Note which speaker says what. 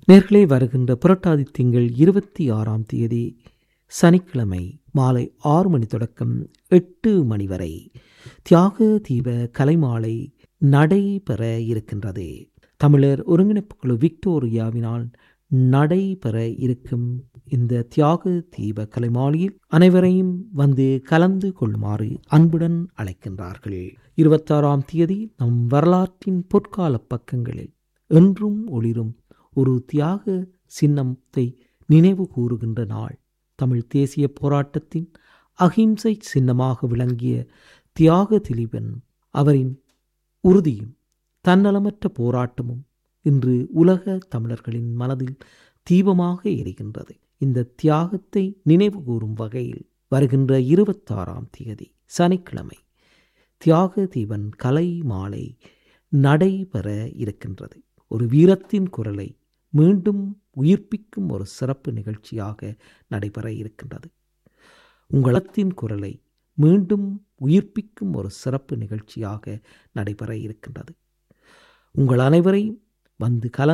Speaker 1: நேர்களே வருகின்ற புரட்டாதி திங்கள் இருபத்தி ஆறாம் தேதி சனிக்கிழமை மாலை ஆறு மணி தொடக்கம் எட்டு மணி வரை தியாக தீப கலைமாலை நடைபெற இருக்கின்றது தமிழர் ஒருங்கிணைப்பு குழு விக்டோரியாவினால் நடைபெற இருக்கும் இந்த தியாக தீப கலைமாலையில் அனைவரையும் வந்து கலந்து கொள்ளுமாறு அன்புடன் அழைக்கின்றார்கள் இருபத்தாறாம் தேதி நம் வரலாற்றின் பொற்கால பக்கங்களில் என்றும் ஒளிரும் ஒரு தியாக சின்னத்தை நினைவு கூறுகின்ற நாள் தமிழ் தேசிய போராட்டத்தின் அகிம்சை சின்னமாக விளங்கிய தியாக திலீபன் அவரின் உறுதியும் தன்னலமற்ற போராட்டமும் இன்று உலக தமிழர்களின் மனதில் தீபமாக எரிகின்றது இந்த தியாகத்தை நினைவு கூறும் வகையில் வருகின்ற இருபத்தாறாம் தேதி சனிக்கிழமை தியாக தீபன் கலை மாலை நடைபெற இருக்கின்றது ஒரு வீரத்தின் குரலை மீண்டும் உயிர்ப்பிக்கும் ஒரு சிறப்பு நிகழ்ச்சியாக நடைபெற இருக்கின்றது உங்களத்தின் குரலை மீண்டும் உயிர்ப்பிக்கும் ஒரு சிறப்பு நிகழ்ச்சியாக நடைபெற இருக்கின்றது உங்கள் அனைவரையும் வந்து கல